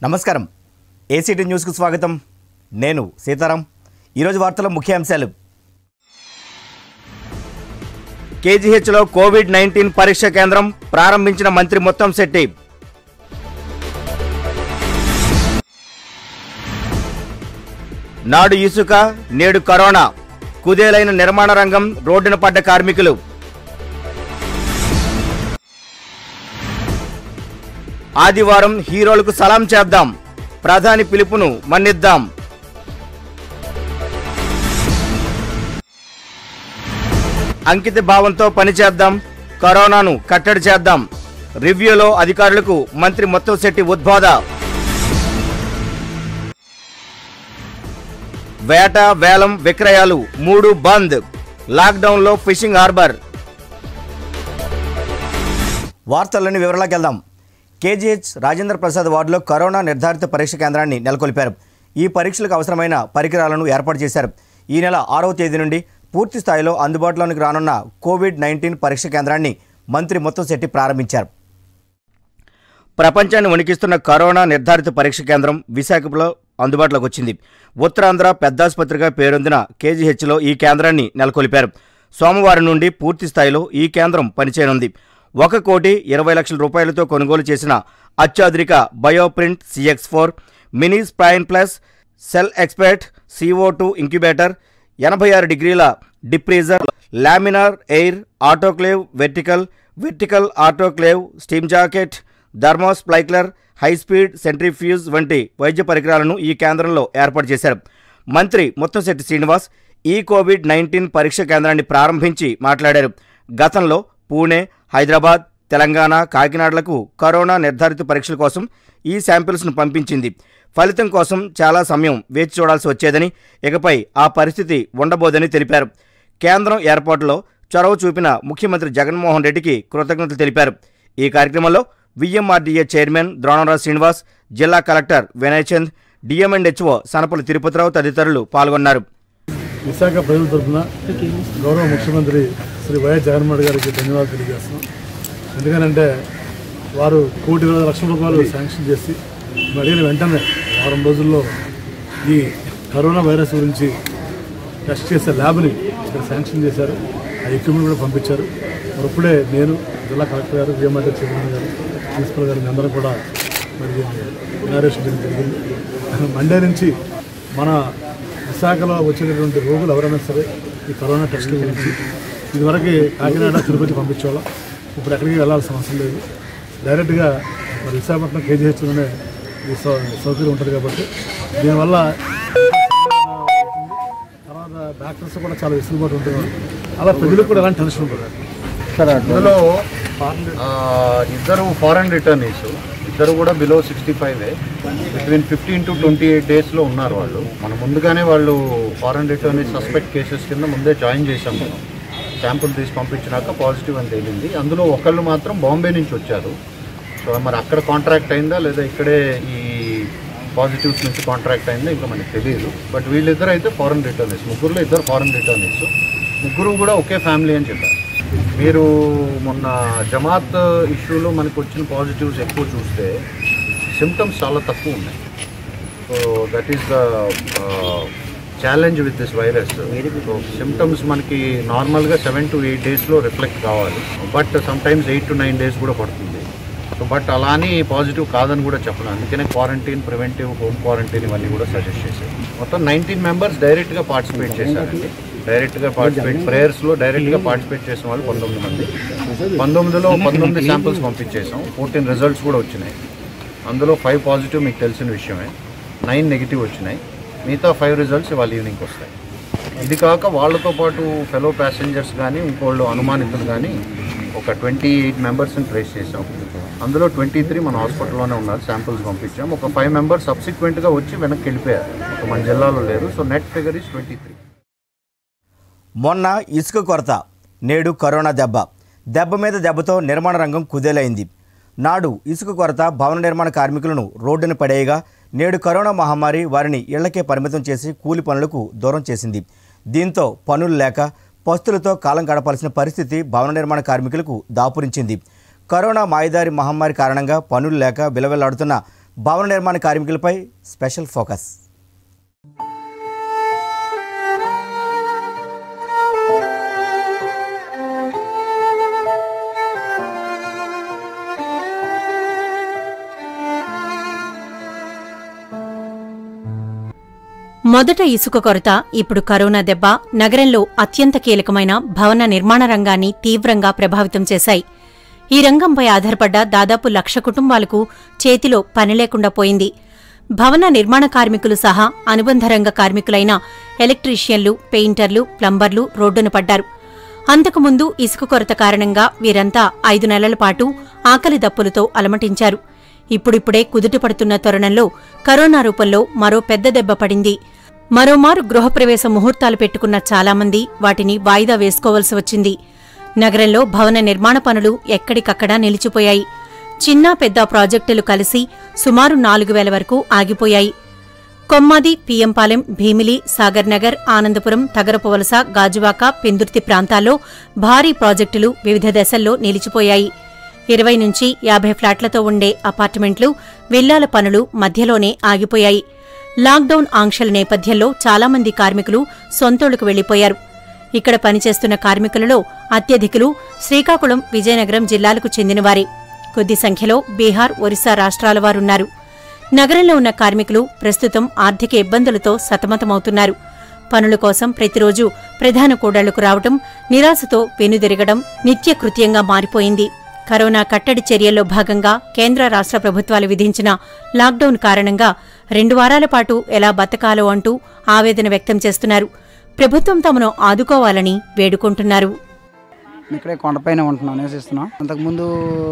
నమస్కారం ఏసీటీ న్యూస్కు స్వాగతం నేను సీతారాం ఈరోజు వార్తల ముఖ్యాంశాలు కేజీహెచ్లో కోవిడ్ నైన్టీన్ పరీక్ష కేంద్రం ప్రారంభించిన మంత్రి మొత్తం శెట్టి నాడు ఇసుక నేడు కరోనా కుదేలైన నిర్మాణ రంగం రోడ్డున పడ్డ కార్మికులు ఆదివారం హీరోలకు సలాం చేద్దాం ప్రధాని పిలుపును మన్నిద్దాం అంకిత భావంతో పనిచేద్దాం కరోనాను కట్టడి చేద్దాం రివ్యూలో అధికారులకు మంత్రి మొత్తంశెట్టి ఉద్బోధ వేట వేలం విక్రయాలు మూడు బంద్ లాక్డౌన్లో ఫిషింగ్ హార్బర్ వార్తల్లోని వివరాలకు వెళ్దాం కేజీహెచ్ రాజేంద్ర ప్రసాద్ వార్డులో కరోనా నిర్ధారిత పరీక్ష కేంద్రాన్ని నెలకొల్పారు ఈ పరీక్షలకు అవసరమైన పరికరాలను ఏర్పాటు చేశారు ఈ నెల ఆరవ తేదీ నుండి పూర్తి స్థాయిలో అందుబాటులోనికి రానున్న కోవిడ్ నైన్టీన్ పరీక్ష కేంద్రాన్ని మంత్రి మొత్తంశెట్టి ప్రారంభించారు ప్రపంచాన్ని వణికిస్తున్న కరోనా నిర్ధారిత పరీక్ష కేంద్రం విశాఖలో అందుబాటులోకి వచ్చింది ఉత్తరాంధ్ర పెద్దాసుపత్రిగా పేరొందిన కేజీహెచ్లో ఈ కేంద్రాన్ని నెలకొల్పారు సోమవారం నుండి పూర్తి స్థాయిలో ఈ కేంద్రం పనిచేయనుంది ఒక కోటి ఇరవై లక్షల రూపాయలతో కొనుగోలు చేసిన అత్యాధునిక bioprint CX four mini spin plus cell expert CO two incubator ఎనభై ఆరు డిగ్రీల deep freezer laminar air autoclave vertical vertical autoclave steam jacket thermocycler high speed centrifuge వంటి వైద్య పరికరాలను ఈ కేంద్రంలో ఏర్పాటు చేశారు మంత్రి ముత్తంశెట్టి శ్రీనివాస్ ఈ కోవిడ్ నైన్టీన్ పరీక్ష కేంద్రాన్ని ప్రారంభించి మాట్లాడారు గతంలో పూణే హైదరాబాద్ తెలంగాణ కాకినాడలకు కరోనా నిర్ధారిత పరీక్షల కోసం ఈ శాంపిల్స్ను పంపించింది ఫలితం కోసం చాలా సమయం వేచి చూడాల్సి వచ్చేదని ఇకపై ఆ పరిస్థితి ఉండబోదని తెలిపారు కేంద్రం ఏర్పాటులో చొరవ చూపిన ముఖ్యమంత్రి జగన్మోహన్ రెడ్డికి కృతజ్ఞతలు తెలిపారు ఈ కార్యక్రమంలో విఎంఆర్డీఏ చైర్మన్ ద్రోణరావు శ్రీనివాస్ జిల్లా కలెక్టర్ వినయ్ చంద్ డిఎంఎండ్హెచ్ఓ సనపల్లి తిరుపతిరావు తదితరులు పాల్గొన్నారు విశాఖ ప్రజల తరఫున గౌరవ ముఖ్యమంత్రి శ్రీ వైఎస్ జగన్మోహన్ రెడ్డి గారికి ధన్యవాదాలు తెలియజేస్తున్నాం ఎందుకనంటే వారు కోటి ఇరవై లక్షల రూపాయలు శాంక్షన్ చేసి మేము అడిగిన వెంటనే వారం రోజుల్లో ఈ కరోనా వైరస్ గురించి టెస్ట్ చేసే ల్యాబ్ని ఇక్కడ శాంక్షన్ చేశారు ఆ ఎక్విప్మెంట్ కూడా పంపించారు మరి ఇప్పుడే నేను జిల్లా కలెక్టర్ గారు విఎంఆర్టీ చైర్మన్ గారు ప్రిన్సిపల్ గారు అందరం కూడా మరి ఇనారేషన్ చేయడం జరిగింది మండే నుంచి మన విశాఖలో వచ్చేటటువంటి రోగులు ఎవరైనా సరే ఈ కరోనా టెస్టుల గురించి ఇదివరకు కాకినాడ తిరుపతి పంపించేవాళ్ళం ఇప్పుడు ఎక్కడికి వెళ్ళాల్సిన అవసరం లేదు డైరెక్ట్గా మరి విశాఖపట్నం కేజీహెచ్లోనే ఈ సౌ సౌకర్యం ఉంటుంది కాబట్టి దీనివల్ల తర్వాత డాక్టర్స్ కూడా చాలా వెసులుబాటు ఉంటుంది అలా ప్రజలకు కూడా ఎలాంటి టెన్షన్ ఉంటుంది ఇందులో ఆ, ఇద్దరు ఫారెన్ రిటర్నీస్ ఇద్దరు కూడా below sixty five between fifteen to twenty eight డేస్లో ఉన్నారు వాళ్ళు మనం ముందుగానే వాళ్ళు ఫారెన్ రిటర్నీస్ సస్పెక్ట్ కేసెస్ కింద ముందే జాయిన్ చేశాం మనం శాంపుల్ తీసి పంపించినాక పాజిటివ్ అని తేలింది అందులో ఒకళ్ళు మాత్రం బాంబే నుంచి వచ్చారు సో మరి అక్కడ కాంట్రాక్ట్ అయిందా లేదా ఇక్కడే ఈ పాజిటివ్స్ నుంచి కాంట్రాక్ట్ అయిందా ఇంకా మనకి తెలియదు బట్ వీళ్ళిద్దరు అయితే ఫారెన్ రిటర్నీస్ ముగ్గురులో ఇద్దరు ఫారెన్ రిటర్నీస్ ముగ్గురు కూడా ఒకే ఫ్యామిలీ అని చెప్పారు మీరు మొన్న జమాత్ ఇష్యూలో మనకు వచ్చిన పాజిటివ్స్ ఎక్కువ చూస్తే సిమ్టమ్స్ చాలా తక్కువ ఉన్నాయి so that is the challenge with this virus so symptoms మనకి నార్మల్గా సెవెన్ టు ఎయిట్ డేస్లో రిఫ్లెక్ట్ కావాలి but sometimes eight to nine days కూడా పడుతుంది సో బట్ అలా అని పాజిటివ్ కాదని కూడా చెప్పను అందుకనే క్వారంటైన్ ప్రివెంటివ్ హోమ్ క్వారంటైన్ ఇవన్నీ కూడా సజెస్ట్ చేశారు మొత్తం నైన్టీన్ మెంబర్స్ డైరెక్ట్గా పార్టిసిపేట్ చేశారండి డైరెక్ట్గా పార్టిసిపేట్ ప్రేయర్స్లో డైరెక్ట్గా పార్టిసిపేట్ చేసిన వాళ్ళు పంతొమ్మిది మంది పంతొమ్మిదిలో పంతొమ్మిది శాంపిల్స్ పంపించేసాం ఫోర్టీన్ రిజల్ట్స్ కూడా వచ్చినాయి అందులో ఫైవ్ పాజిటివ్ మీకు తెలిసిన విషయమే నైన్ నెగిటివ్ వచ్చినాయి మిగతా ఫైవ్ రిజల్ట్స్ ఇవాళ ఈవినింగ్ వస్తాయి ఇది కాక వాళ్ళతో పాటు ఫెలో ప్యాసింజర్స్ కానీ ఇంకోళ్ళు అనుమానితులు కానీ ఒక ట్వంటీ ఎయిట్ మెంబర్స్ని ట్రేస్ చేసాం అందులో ట్వంటీ త్రీ మన హాస్పిటల్లోనే ఉన్నారు శాంపిల్స్ పంపించాం ఒక ఫైవ్ మెంబర్స్ సబ్సిక్వెంట్గా వచ్చి వెనక్కి వెళ్ళిపోయారు ఒక మన జిల్లాలో లేరు so net figure is twenty three మొన్న ఇసుక కొరత నేడు కరోనా దెబ్బ దెబ్బ మీద దెబ్బతో నిర్మాణ రంగం కుదేలైంది నాడు ఇసుక కొరత భవన నిర్మాణ కార్మికులను రోడ్డున పడేయగా నేడు కరోనా మహమ్మారి వారిని ఇళ్లకే పరిమితం చేసి కూలి పనులకు దూరం చేసింది దీంతో పనులు లేక పస్తులతో కాలం గడపాల్సిన పరిస్థితి భవన నిర్మాణ కార్మికులకు దాపురించింది కరోనా మాయదారి మహమ్మారి కారణంగా పనులు లేక విలవిల్లాడుతున్న భవన నిర్మాణ కార్మికులపై స్పెషల్ ఫోకస్ మొదట ఇసుక కొరత ఇప్పుడు కరోనా దెబ్బ నగరంలో అత్యంత కీలకమైన భవన నిర్మాణ రంగాన్ని తీవ్రంగా ప్రభావితం చేశాయి ఈ రంగంపై ఆధారపడ్డ దాదాపు లక్ష కుటుంబాలకు చేతిలో పని లేకుండా పోయింది భవన నిర్మాణ కార్మికులు సహా అనుబంధ రంగ కార్మికులైన ఎలక్ట్రీషియన్లు పెయింటర్లు ప్లంబర్లు రోడ్డున పడ్డారు అంతకుముందు ఇసుక కొరత కారణంగా వీరంతా ఐదు నెలల పాటు ఆకలి దప్పులతో అలమటించారు ఇప్పుడిప్పుడే కుదుటపడుతున్న తరుణంలో కరోనా రూపంలో మరో పెద్ద దెబ్బ పడింది మరోమారు గృహప్రవేశ ముహూర్తాలు పెట్టుకున్న చాలామంది వాటిని వాయిదా వేసుకోవలసి వచ్చింది నగరంలో భవన నిర్మాణ పనులు ఎక్కడికక్కడా నిలిచిపోయాయి చిన్న పెద్ద ప్రాజెక్టులు కలిసి సుమారు నాలుగు వేల వరకు ఆగిపోయాయి కొమ్మాది పిఎంపాలెం భీమిలి సాగర్ నగర్ ఆనందపురం తగరపువలస గాజువాక పెందుర్తి ప్రాంతాల్లో భారీ ప్రాజెక్టులు వివిధ దశల్లో నిలిచిపోయాయి ఇరవై నుంచి యాభై ఫ్లాట్లతో ఉండే అపార్ట్మెంట్లు విల్లాల పనులు మధ్యలోనే ఆగిపోయాయి లాక్డౌన్ ఆంక్షల నేపథ్యంలో చాలామంది కార్మికులు సొంతూళ్లకు వెళ్లిపోయారు ఇక్కడ పనిచేస్తున్న కార్మికులలో అత్యధికులు శ్రీకాకుళం విజయనగరం జిల్లాలకు చెందినవారే కొద్ది సంఖ్యలో బీహార్ ఒరిస్సా రాష్ట్రాల వారున్నారు నగరంలో ఉన్న కార్మికులు ప్రస్తుతం ఆర్థిక ఇబ్బందులతో సతమతమవుతున్నారు పనుల కోసం ప్రతిరోజు ప్రధాన కూడళ్లకు రావటం నిరాశతో వెనుదిరగడం నిత్యకృత్యంగా మారిపోయింది కరోనా కట్టడి చర్యల్లో భాగంగా కేంద్ర రాష్ట్ర ప్రభుత్వాలు విధించిన లాక్డౌన్ కారణంగా రెండు వారాల పాటు ఎలా బతకాలో అంటూ ఆవేదన వ్యక్తం చేస్తున్నారు ప్రభుత్వం తమను ఆదుకోవాలని వేడుకుంటున్నారు ఇక్కడే కొండపైన ఉంటున్నాం నివసిస్తున్నాం అంతకుముందు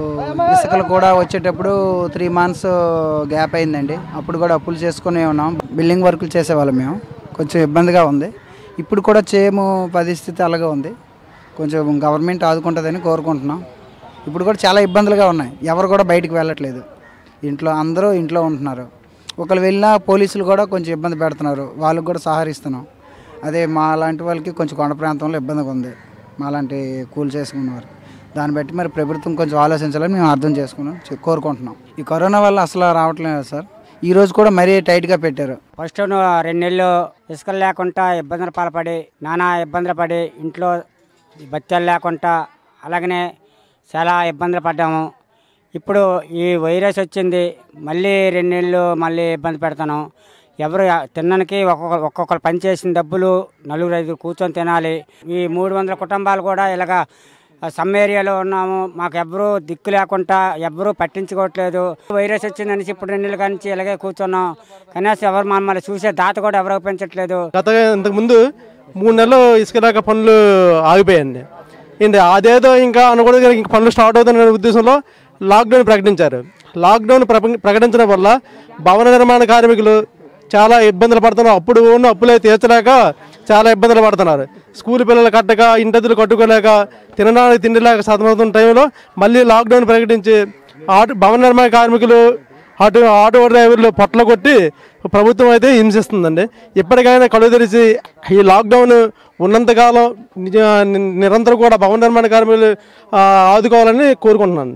ఇసుకలు కూడా వచ్చేటప్పుడు త్రీ మంత్స్ గ్యాప్ అయిందండి అప్పుడు కూడా అప్పులు చేసుకునే ఉన్నాం బిల్డింగ్ వర్కులు చేసేవాళ్ళం మేము కొంచెం ఇబ్బందిగా ఉంది ఇప్పుడు కూడా చేయము పరిస్థితి అలాగే ఉంది కొంచెం గవర్నమెంట్ ఆదుకుంటుందని కోరుకుంటున్నాం ఇప్పుడు కూడా చాలా ఇబ్బందులుగా ఉన్నాయి ఎవరు కూడా బయటికి వెళ్ళట్లేదు ఇంట్లో అందరూ ఇంట్లో ఉంటున్నారు ఒకరు వెళ్ళినా పోలీసులు కూడా కొంచెం ఇబ్బంది పెడుతున్నారు వాళ్ళకి కూడా సహకరిస్తున్నాం అదే మా లాంటి వాళ్ళకి కొంచెం కొండ ప్రాంతంలో ఇబ్బందిగా ఉంది మాలాంటి కూల్ చేసుకున్నవారు దాన్ని బట్టి మరి ప్రభుత్వం కొంచెం ఆలోచించాలని మేము అర్థం చేసుకున్నాం చె- కోరుకుంటున్నాం ఈ కరోనా వల్ల అసలు రావట్లేదు సార్ ఈ రోజు కూడా మరీ టైట్గా పెట్టారు ఫస్ట్ ను- రెండు నెలలు ఇసుకలు లేకుండా ఇబ్బందులు పాల్పడి నానా ఇబ్బందులు పడి ఇంట్లో బత్యాలు లేకుండా అలాగనే చాలా ఇబ్బందులు పడ్డాము ఇప్పుడు ఈ వైరస్ వచ్చింది మళ్ళీ రెండు నెలలు మళ్ళీ ఇబ్బంది పెడతాను ఎవరు తినడానికి ఒక్కొక్క ఒక్కొక్కరు పని చేసిన డబ్బులు నలుగురు ఐదు కూర్చొని తినాలి ఈ మూడు వందల కుటుంబాలు కూడా ఇలాగా సమ్ ఏరియాలో ఉన్నాము మాకు ఎవ్వరూ దిక్కు లేకుండా ఎవ్వరూ పట్టించుకోవట్లేదు వైరస్ వచ్చిందనేసి ఇప్పుడు రెండు నెలల నుంచి ఇలాగే కూర్చున్నాం కనీసం ఎవరు మమ్మల్ని చూసే దాత కూడా ఎవరు పెంచట్లేదు గత ఇంతకుముందు మూడు నెలలు ఇసుక దాకా పనులు ఆగిపోయాయండి ఏంటి అదేదో ఇంకా అనకూడదు కానీ ఇంక పనులు స్టార్ట్ అవుతున్న ఉద్దేశంలో లాక్డౌన్ ప్రకటించారు లాక్డౌన్ ప్రప- ప్రకటించడం వల్ల భవన నిర్మాణ కార్మికులు చాలా ఇబ్బందులు పడుతున్నారు అప్పుడు ఉన్న అప్పులే తీర్చలేక చాలా ఇబ్బందులు పడుతున్నారు స్కూల్ పిల్లలు కట్టక ఇంటదులు కట్టుకోలేక తినడానికి తిండి లేక సతమవుతున్న టైంలో మళ్ళీ లాక్డౌన్ ప్రకటించి ఆటో భవన నిర్మాణ కార్మికులు ఆటో ఆటో డ్రైవర్లు పొట్ల కొట్టి ప్రభుత్వం అయితే హింసిస్తుందండి ఇప్పటికైనా కళ్ళు తెరిచి ఈ లాక్డౌన్ ఉన్నంతకాలం నిజ- ని- నిరంతరం కూడా భవన నిర్మాణ కార్మికులు ఆ, ఆదుకోవాలని కోరుకుంటున్నాను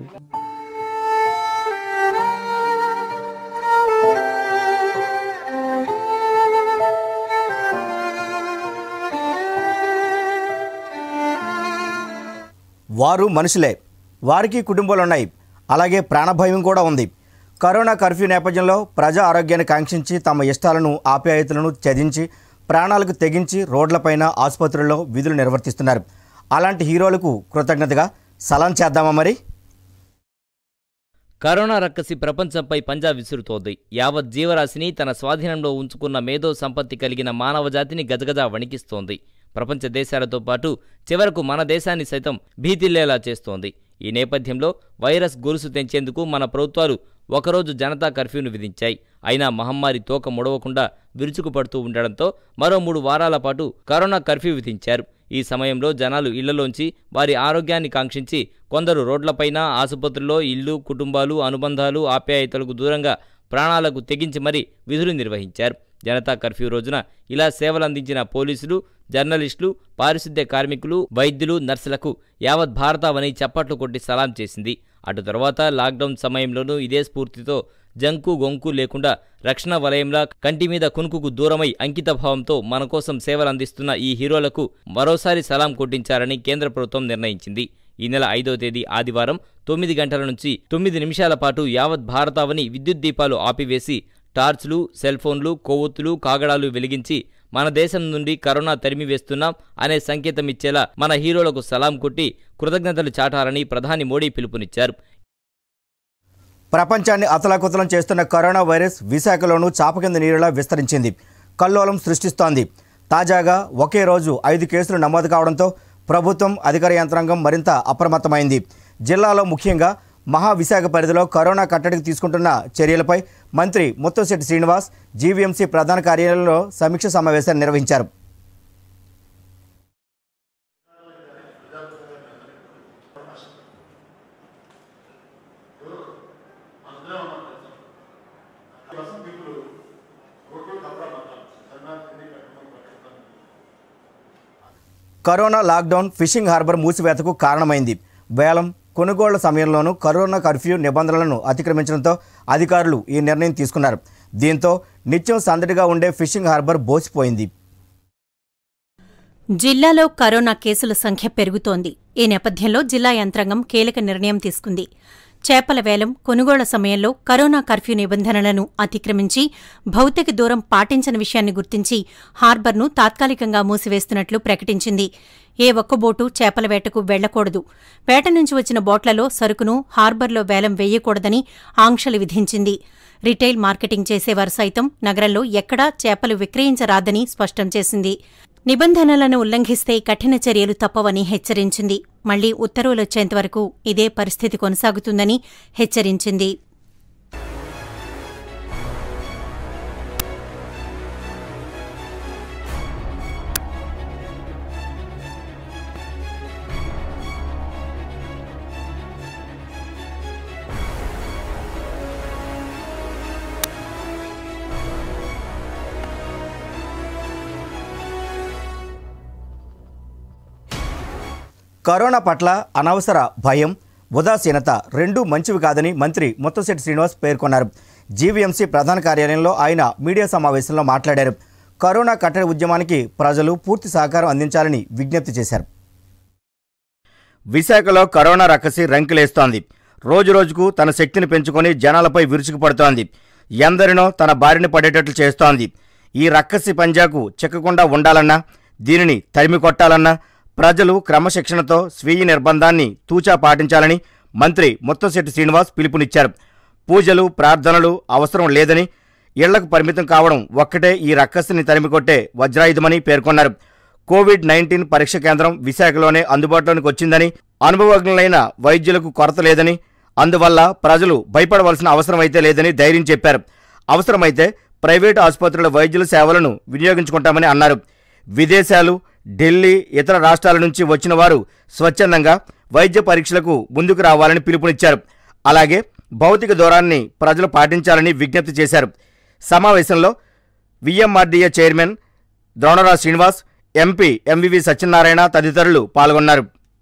వారు మనుషులే వారికి కుటుంబాలు ఉన్నాయి అలాగే ప్రాణభయం కూడా ఉంది కరోనా కర్ఫ్యూ నేపథ్యంలో ప్రజా ఆరోగ్యాన్ని కాంక్షించి తమ ఇష్టాలను ఆప్యాయతలను త్యజించి ప్రాణాలకు తెగించి రోడ్లపైన ఆసుపత్రుల్లో విధులు నిర్వర్తిస్తున్నారు అలాంటి హీరోలకు కృతజ్ఞతగా సలాం చేద్దామా మరి కరోనా రక్కసి ప్రపంచంపై పంజా విసురుతోంది యావత్ జీవరాశిని తన స్వాధీనంలో ఉంచుకున్న మేధో సంపత్తి కలిగిన మానవజాతిని గజగజ వణికిస్తోంది ప్రపంచ దేశాలతో పాటు చివరకు మన దేశాన్ని సైతం భీతిల్లేలా చేస్తోంది ఈ నేపథ్యంలో వైరస్ గొలుసు తెంచేందుకు మన ప్రభుత్వాలు ఒకరోజు జనతా కర్ఫ్యూను విధించాయి అయినా మహమ్మారి తోక ముడవకుండా విరుచుకుపడుతూ ఉండడంతో మరో మూడు వారాల పాటు కరోనా కర్ఫ్యూ విధించారు ఈ సమయంలో జనాలు ఇళ్లలోంచి వారి ఆరోగ్యాన్ని కాంక్షించి కొందరు రోడ్లపైన ఆసుపత్రుల్లో ఇల్లు కుటుంబాలు అనుబంధాలు ఆప్యాయతలకు దూరంగా ప్రాణాలకు తెగించి మరీ విధులు నిర్వహించారు జనతా కర్ఫ్యూ రోజున ఇలా సేవలందించిన పోలీసులు జర్నలిస్టులు పారిశుద్ధ్య కార్మికులు వైద్యులు నర్సులకు యావత్ భారతావని చప్పట్లు కొట్టి సలాం చేసింది అటు తర్వాత లాక్డౌన్ సమయంలోనూ ఇదే స్ఫూర్తితో జంకు గొంకు లేకుండా రక్షణ వలయంలా కంటి మీద కునుకుకు దూరమై అంకితభావంతో మన కోసం సేవలందిస్తున్న ఈ హీరోలకు మరోసారి సలాం కొట్టించారని కేంద్ర ప్రభుత్వం నిర్ణయించింది ఈ నెల ఐదో తేదీ ఆదివారం తొమ్మిది గంటల నుంచి తొమ్మిది నిమిషాల పాటు యావత్ భారతావని విద్యుత్ దీపాలు ఆపివేసి టార్చ్లు సెల్ ఫోన్లు కొవ్వొత్తులు కాగడాలు వెలిగించి మన దేశం నుండి కరోనా తరిమివేస్తున్నాం అనే సంకేతం ఇచ్చేలా మన హీరోలకు సలాం కొట్టి కృతజ్ఞతలు చాటాలని ప్రధాని మోడీ పిలుపునిచ్చారు ప్రపంచాన్ని అతలాకుతలం చేస్తున్న కరోనా వైరస్ విశాఖలోనూ చాప కింద నీరులా విస్తరించింది కల్లోలం సృష్టిస్తోంది తాజాగా ఒకే రోజు ఐదు కేసులు నమోదు కావడంతో ప్రభుత్వం అధికార యంత్రాంగం మరింత అప్రమత్తమైంది జిల్లాలో ముఖ్యంగా మహావిశాఖ పరిధిలో కరోనా కట్టడికి తీసుకుంటున్న చర్యలపై మంత్రి ముత్తంశెట్టి శ్రీనివాస్ జీవీఎంసీ ప్రధాన కార్యాలయంలో సమీక్ష సమావేశాన్ని నిర్వహించారు కరోనా లాక్డౌన్ ఫిషింగ్ హార్బర్ మూసివేతకు కారణమైంది వేలం కొనుగోళ్ల సమయంలోనూ కరోనా కర్ఫ్యూ నిబంధనలను అతిక్రమించడంతో అధికారులు ఈ నిర్ణయం తీసుకున్నారు దీంతో నిత్యం సందడిగా ఉండే ఫిషింగ్ హార్బర్ బోసిపోయింది జిల్లాలో కరోనా కేసుల సంఖ్య పెరుగుతోంది ఈ నేపథ్యంలో జిల్లా యంత్రాంగం కీలక నిర్ణయం తీసుకుంది చేపల వేలం కొనుగోళ్ల సమయంలో కరోనా కర్ఫ్యూ నిబంధనలను అతిక్రమించి భౌతిక దూరం పాటించని విషయాన్ని గుర్తించి హార్బర్ను తాత్కాలికంగా మూసివేస్తున్నట్లు ప్రకటించింది ఏ ఒక్క బోటు చేపల వేటకు వెళ్లకూడదు వేట నుంచి వచ్చిన బోట్లలో సరుకును హార్బర్లో వేలం వేయకూడదని ఆంక్షలు విధించింది రిటైల్ మార్కెటింగ్ చేసేవారు సైతం నగరంలో ఎక్కడా చేపలు విక్రయించరాదని స్పష్టం చేసింది నిబంధనలను ఉల్లంఘిస్తే కఠిన చర్యలు తప్పవని హెచ్చరించింది మళ్లీ ఉత్తర్వులొచ్చేంతవరకు ఇదే పరిస్థితి కొనసాగుతుందని హెచ్చరించింది కరోనా పట్ల అనవసర భయం ఉదాసీనత రెండూ మంచివి కాదని మంత్రి ముత్తంశెట్టి శ్రీనివాస్ పేర్కొన్నారు జీవీఎంసీ ప్రధాన కార్యాలయంలో ఆయన మీడియా సమావేశంలో మాట్లాడారు కరోనా కట్టడి ఉద్యమానికి ప్రజలు పూర్తి సహకారం అందించాలని విజ్ఞప్తి చేశారు విశాఖలో కరోనా రక్కసి రంకిలేస్తోంది రోజురోజుకు తన శక్తిని పెంచుకొని జనాలపై విరుచుకుపడుతోంది ఎందరినో తన బారిన పడేటట్లు చేస్తోంది ఈ రక్కసి పంజాకు చిక్కకుండా ఉండాలన్నా దీనిని తరిమి కొట్టాలన్నా ప్రజలు క్రమశిక్షణతో స్వీయ నిర్బంధాన్ని తూచా పాటించాలని మంత్రి ముత్తంశెట్టి శ్రీనివాస్ పిలుపునిచ్చారు పూజలు ప్రార్థనలు అవసరం లేదని ఇళ్లకు పరిమితం కావడం ఒక్కటే ఈ రక్కసిని తరిమికొట్టే వజ్రాయుధమని పేర్కొన్నారు కోవిడ్ నైన్టీన్ పరీక్ష కేంద్రం విశాఖలోనే అందుబాటులోనికి వచ్చిందని అనుభవజ్ఞులైన వైద్యులకు కొరత లేదని అందువల్ల ప్రజలు భయపడవలసిన అవసరం అయితే లేదని ధైర్యం చెప్పారు అవసరమైతే ప్రైవేటు ఆసుపత్రుల వైద్యుల సేవలను వినియోగించుకుంటామని అన్నారు విదేశాలు ఢిల్లీ ఇతర రాష్ట్రాల నుంచి వచ్చిన వారు స్వచ్ఛందంగా వైద్య పరీక్షలకు ముందుకు రావాలని పిలుపునిచ్చారు అలాగే భౌతిక దూరాన్ని ప్రజలు పాటించాలని విజ్ఞప్తి చేశారు సమావేశంలో VMRDA chairman Dronaraj Srinivas MP MVV Satyanarayana తదితరులు పాల్గొన్నారు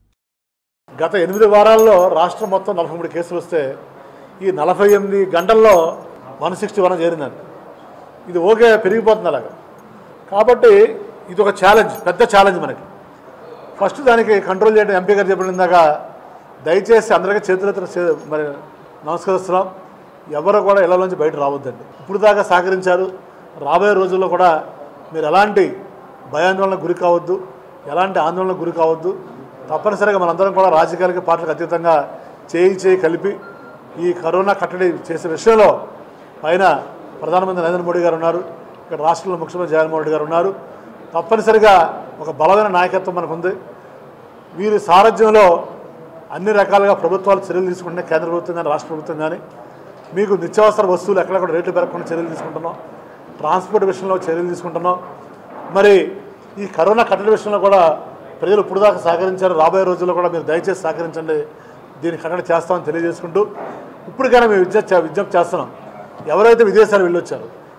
గత ఎనిమిది వారాల్లో రాష్ట్రం మొత్తం నలభై మూడు కేసులు వస్తే ఈ నలభై ఎనిమిది గంటల్లో వన్ సిక్స్టీ వన్ చేరిందండి ఇది ఓకే పెరిగిపోతుంది అలాగా కాబట్టి ఇది ఒక ఛాలెంజ్ పెద్ద ఛాలెంజ్ మనకి ఫస్ట్ దానికి కంట్రోల్ చేయడం ఎంపీ గారు చెప్పిన ఇందాక దయచేసి అందరికీ చేతులెత్తున చే- మరి నమస్కరిస్తున్నాం ఎవరు కూడా ఇళ్లలోంచి బయట రావద్దండి ఇప్పుడు దాకా సహకరించారు రాబోయే రోజుల్లో కూడా మీరు ఎలాంటి భయాందోళనకు గురి కావద్దు ఎలాంటి ఆందోళనకు గురి కావద్దు తప్పనిసరిగా మనందరం కూడా రాజకీయాలకి పార్టీలకు అతీతంగా చేయి చేయి కలిపి ఈ కరోనా కట్టడి చేసే విషయంలో పైన ప్రధానమంత్రి నరేంద్ర మోడీ గారు ఉన్నారు ఇక్కడ రాష్ట్రంలో ముఖ్యమంత్రి జగన్మోహన్ రెడ్డి గారు ఉన్నారు తప్పనిసరిగా ఒక బలమైన నాయకత్వం మనకుంది వీరి సారథ్యంలో అన్ని రకాలుగా ప్రభుత్వాలు చర్యలు తీసుకుంటున్నాయి కేంద్ర ప్రభుత్వం కానీ రాష్ట్ర ప్రభుత్వం కానీ మీకు నిత్యావసర వస్తువులు ఎక్కడ కూడా రేట్లు పెరగకుండా చర్యలు తీసుకుంటున్నాం ట్రాన్స్పోర్ట్ విషయంలో చర్యలు తీసుకుంటున్నాం మరి ఈ కరోనా కట్టడి విషయంలో కూడా ప్రజలు ఇప్పుడు దాకా సహకరించారు రాబోయే రోజుల్లో కూడా మీరు దయచేసి సహకరించండి దీన్ని కట్టడి చేస్తామని తెలియజేసుకుంటూ ఇప్పటికైనా మేము విజ్ఞప్తి విజ్ఞప్తి చేస్తున్నాం ఎవరైతే విదేశాలు వెళ్ళొచ్చారు